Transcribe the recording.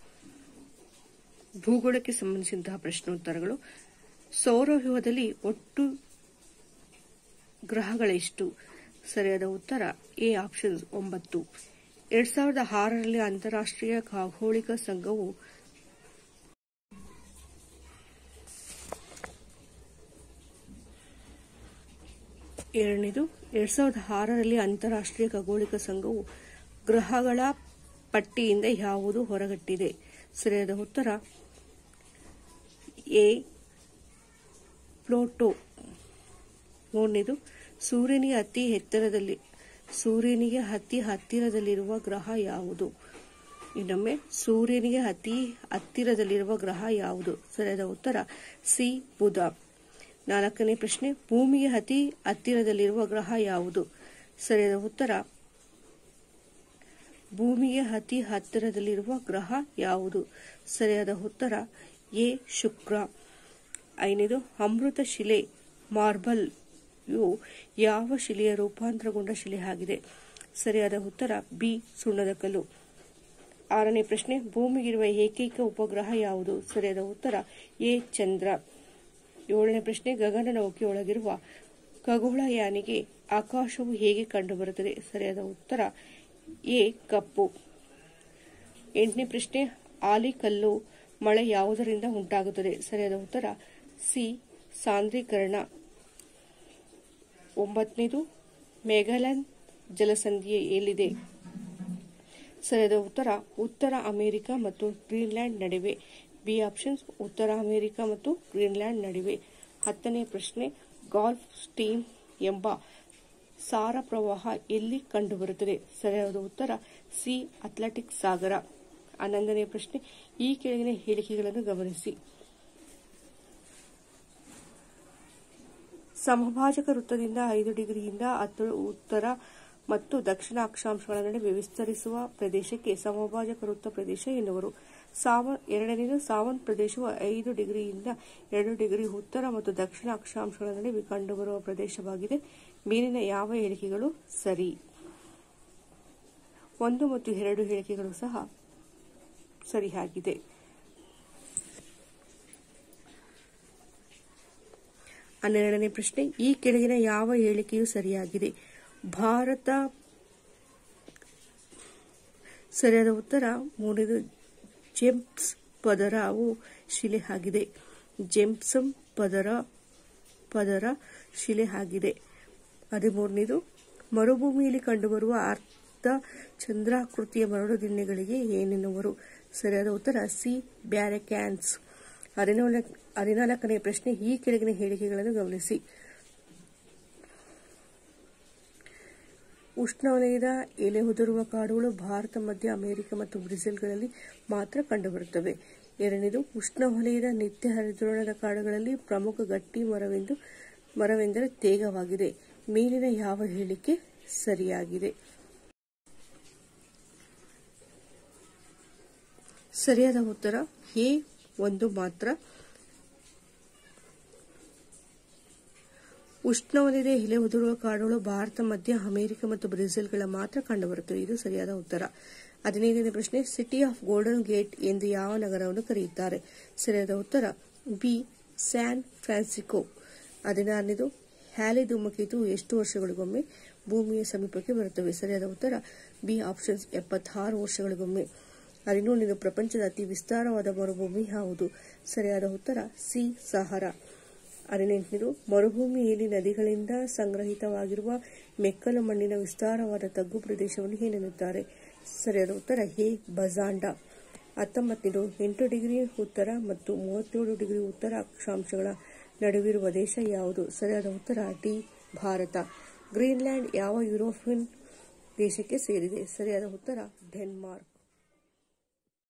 ಭೂಗೋಳಕ್ಕೆ ಸಂಬಂಧಿಸಿದಂತಹ ಪ್ರಶ್ನೋತ್ತರಗಳು ಸೌರವ್ಯೂಹದಲ್ಲಿ ಒಟ್ಟು ಗ್ರಹಗಳೆಷ್ಟು ಸರಿಯಾದ ಉತ್ತರ ಎ ಆಪ್ಷನ್ ಒಂಬತ್ತು ಎರಡ್ ಸಾವಿರದ ಆರರಲ್ಲಿ ಅಂತಾರಾಷ್ಟ್ರೀಯ ಖಗೋಳಿಕ ಸಂಘವು ಎರಡನೇದು ಎರಡ್ ಸಾವಿರದ ಆರರಲ್ಲಿ ಅಂತಾರಾಷ್ಟ್ರೀಯ ಖಗೋಳಿಕ ಸಂಘವು ಗ್ರಹಗಳ ಪಟ್ಟಿಯಿಂದ ಯಾವುದು ಹೊರಗಟ್ಟಿದೆ ಸರಿಯಾದ ಉತ್ತರ ಎ ಪ್ಲೋಟೋ ಮೂರನೇದು ಸೂರ್ಯನಿಗೆ ಅತಿ ಎತ್ತರದಲ್ಲಿ ಸೂರ್ಯನಿಗೆ ಅತಿ ಹತ್ತಿರದಲ್ಲಿರುವ ಗ್ರಹ ಯಾವುದು ಇನ್ನೊಮ್ಮೆ ಸೂರ್ಯನಿಗೆ ಅತಿ ಹತ್ತಿರದಲ್ಲಿರುವ ಗ್ರಹ ಯಾವುದು ಸರಿಯಾದ ಉತ್ತರ ಸಿ ಬುಧ ನಾಲ್ಕನೇ ಪ್ರಶ್ನೆ ಭೂಮಿಗೆ ಅತಿ ಹತ್ತಿರದಲ್ಲಿರುವ ಗ್ರಹ ಯಾವುದು ಸರಿಯಾದ ಉತ್ತರ ಭೂಮಿಗೆ ಅತಿ ಹತ್ತಿರದಲ್ಲಿರುವ ಗ್ರಹ ಯಾವುದು ಸರಿಯಾದ ಉತ್ತರ ಎ ಶುಕ್ರ ಐದನೇದು ಅಮೃತ ಶಿಲೆ ಮಾರ್ಬಲ್ ಯು ಯಾವ ಶಿಲೆಯ ರೂಪಾಂತರಗೊಂಡ ಶಿಲೆ ಆಗಿದೆ ಸರಿಯಾದ ಉತ್ತರ ಬಿ ಸುಣ್ಣದ ಕಲ್ಲು ಆರನೇ ಪ್ರಶ್ನೆ ಭೂಮಿಗಿರುವ ಏಕೈಕ ಉಪಗ್ರಹ ಯಾವುದು ಸರಿಯಾದ ಉತ್ತರ ಎ ಚಂದ್ರ ಏಳನೇ ಪ್ರಶ್ನೆ ಗಗನನೌಕೆ ಒಳಗಿರುವ ಖಗೋಳಯಾನಿಗೆ ಆಕಾಶವು ಹೇಗೆ ಕಂಡುಬರುತ್ತದೆ ಸರಿಯಾದ ಉತ್ತರ ಎ ಕಪ್ಪು ಎಂಟನೇ ಪ್ರಶ್ನೆ ಆಲಿಕಲ್ಲು ಮಳೆ ಯಾವುದರಿಂದ ಉಂಟಾಗುತ್ತದೆ ಸರಿಯಾದ ಉತ್ತರ ಸಿ ಸಾಂದ್ರೀಕರಣ ಒಂಬತ್ತನೇದು ಮೆಗಾಲನ್ ಜಲಸಂಧಿ ಎಲ್ಲಿದೆ ಸರಿಯಾದ ಉತ್ತರ ಉತ್ತರ ಅಮೆರಿಕ ಮತ್ತು ಗ್ರೀನ್ಲ್ಯಾಂಡ್ ನಡುವೆ ಬಿ ಆಪ್ಷನ್ಸ್ ಉತ್ತರ ಅಮೆರಿಕ ಮತ್ತು ಗ್ರೀನ್ಲ್ಯಾಂಡ್ ನಡುವೆ ಹತ್ತನೇ ಪ್ರಶ್ನೆ ಗಾಲ್ಫ್ ಸ್ಟೀಮ್ ಎಂಬ ಸಾರ ಪ್ರವಾಹ ಎಲ್ಲಿ ಕಂಡುಬರುತ್ತದೆ ಸರಿಯಾದ ಉತ್ತರ ಸಿ ಅಥ್ಲೆಟಿಕ್ ಸಾಗರ ಹನ್ನೊಂದನೇ ಪ್ರಶ್ನೆ ಈ ಕೆಳಗಿನ ಹೇಳಿಕೆಗಳನ್ನು ಗಮನಿಸಿ ಸಮಭಾಜಕ ವೃತ್ತದಿಂದ ಐದು ಡಿಗ್ರಿಯಿಂದ ಹತ್ತು ಉತ್ತರ ಮತ್ತು ದಕ್ಷಿಣ ಅಕ್ಷಾಂಶಗಳ ನಡುವೆ ವಿಸ್ತರಿಸುವ ಪ್ರದೇಶಕ್ಕೆ ಸಮಭಾಜಕ ವೃತ್ತ ಪ್ರದೇಶ ಎನ್ನುವರು ಸಾವ ಎರಡನೇದು ಸಾವನ್ ಪ್ರದೇಶವು ಐದು ಡಿಗ್ರಿಯಿಂದ ಎರಡು ಡಿಗ್ರಿ ಉತ್ತರ ಮತ್ತು ದಕ್ಷಿಣ ಅಕ್ಷಾಂಶಗಳ ನಡುವೆ ಕಂಡುಬರುವ ಪ್ರದೇಶವಾಗಿದೆ ಮೇಲಿನ ಯಾವ ಹೇಳಿಕೆಗಳು ಸರಿ ಒಂದು ಮತ್ತು ಎರಡು ಹೇಳಿಕೆಗಳು ಸಹ ಸರಿಯಾಗಿದೆ ಹನ್ನೆರಡನೇ ಪ್ರಶ್ನೆ ಈ ಕೆಳಗಿನ ಯಾವ ಹೇಳಿಕೆಯು ಸರಿಯಾಗಿದೆ ಭಾರತ ಸರಿಯಾದ ಉತ್ತರ ಮೂರನೇದು ಜೆಮ್ಸ್ ಪದರವು ಶಿಲೆ ಆಗಿದೆ ಜೆಮ್ಸಮ್ ಪದರ ಪದರ ಶಿಲೆ ಆಗಿದೆ ಹದಿಮೂರನೇದು ಮರುಭೂಮಿಯಲ್ಲಿ ಕಂಡುಬರುವ ಅರ್ಧ ಚಂದ್ರಾಕೃತಿಯ ಮರಳು ದಿಣ್ಣೆಗಳಿಗೆ ಏನೆನ್ನುವರು ಸರಿಯಾದ ಉತ್ತರ ಸಿ ಬ್ಯಾರೆಕ್ಯಾನ್ಸ್ ಹದಿನಾಲ್ಕನೇ ಪ್ರಶ್ನೆ ಈ ಕೆಳಗಿನ ಹೇಳಿಕೆಗಳನ್ನು ಗಮನಿಸಿ ಉಷ್ಣವಲಯದ ಎಲೆ ಉದುರುವ ಕಾಡುಗಳು ಭಾರತ ಮಧ್ಯ ಅಮೆರಿಕ ಮತ್ತು ಬ್ರೆಜಿಲ್ಗಳಲ್ಲಿ ಮಾತ್ರ ಕಂಡುಬರುತ್ತವೆ ಎರಡನೇದು ಉಷ್ಣವಲಯದ ನಿತ್ಯ ಹರಿದ್ರೋಣದ ಕಾಡುಗಳಲ್ಲಿ ಪ್ರಮುಖ ಗಟ್ಟಿ ಮರವೆಂದು ಮರವೆಂದರೆ ತೇಗವಾಗಿದೆ ಮೇಲಿನ ಯಾವ ಹೇಳಿಕೆ ಸರಿಯಾಗಿದೆ ಸರಿಯಾದ ಉತ್ತರ ಎ ಒಂದು ಮಾತ್ರ ಉಷ್ಣವಲಯದ ಎಲೆ ಉದುರುವ ಕಾಡುಗಳು ಭಾರತ ಮಧ್ಯ ಅಮೆರಿಕ ಮತ್ತು ಬ್ರೆಜಿಲ್ಗಳ ಮಾತ್ರ ಕಂಡುಬರುತ್ತವೆ ಇದು ಸರಿಯಾದ ಉತ್ತರ ಹದಿನೈದನೇ ಪ್ರಶ್ನೆ ಸಿಟಿ ಆಫ್ ಗೋಲ್ಡನ್ ಗೇಟ್ ಎಂದು ಯಾವ ನಗರವನ್ನು ಕರೆಯುತ್ತಾರೆ ಸರಿಯಾದ ಉತ್ತರ ಬಿ ಸ್ಯಾನ್ ಫ್ರಾನ್ಸಿಸ್ಕೋ ಹದಿನಾರನೇದು ಹ್ಯಾಲಿ ಧೂಮಕೇತು ಎಷ್ಟು ವರ್ಷಗಳಿಗೊಮ್ಮೆ ಭೂಮಿಯ ಸಮೀಪಕ್ಕೆ ಬರುತ್ತವೆ ಸರಿಯಾದ ಉತ್ತರ ಬಿ ಆಪ್ಷನ್ಸ್ ಎಪ್ಪತ್ತಾರು ವರ್ಷಗಳಿಗೊಮ್ಮೆ ಹದಿನೇಳನೇದು ಪ್ರಪಂಚದ ಅತಿ ವಿಸ್ತಾರವಾದ ಮರುಭೂಮಿ ಯಾವುದು ಸರಿಯಾದ ಉತ್ತರ ಸಿ ಸಹರಾ ಹದಿನೆಂಟನೇದು ಮರುಭೂಮಿಯಲ್ಲಿ ನದಿಗಳಿಂದ ಸಂಗ್ರಹಿತವಾಗಿರುವ ಮೆಕ್ಕಲು ಮಣ್ಣಿನ ವಿಸ್ತಾರವಾದ ತಗ್ಗು ಪ್ರದೇಶವನ್ನು ಏನೆನ್ನುತ್ತಾರೆ ಸರಿಯಾದ ಉತ್ತರ ಎ ಬಜಾಂಡ ಹತ್ತೊಂಬತ್ತನೇದು ಎಂಟು ಡಿಗ್ರಿ ಉತ್ತರ ಮತ್ತು ಮೂವತ್ತೇಳು ಡಿಗ್ರಿ ಉತ್ತರ ಅಕ್ಷಾಂಶಗಳ ನಡುವಿರುವ ದೇಶ ಯಾವುದು ಸರಿಯಾದ ಉತ್ತರ ಡಿ ಭಾರತ ಗ್ರೀನ್ಲ್ಯಾಂಡ್ ಯಾವ ಯುರೋಪಿಯನ್ ದೇಶಕ್ಕೆ ಸೇರಿದೆ ಸರಿಯಾದ ಉತ್ತರ ಡೆನ್ಮಾರ್ಕ್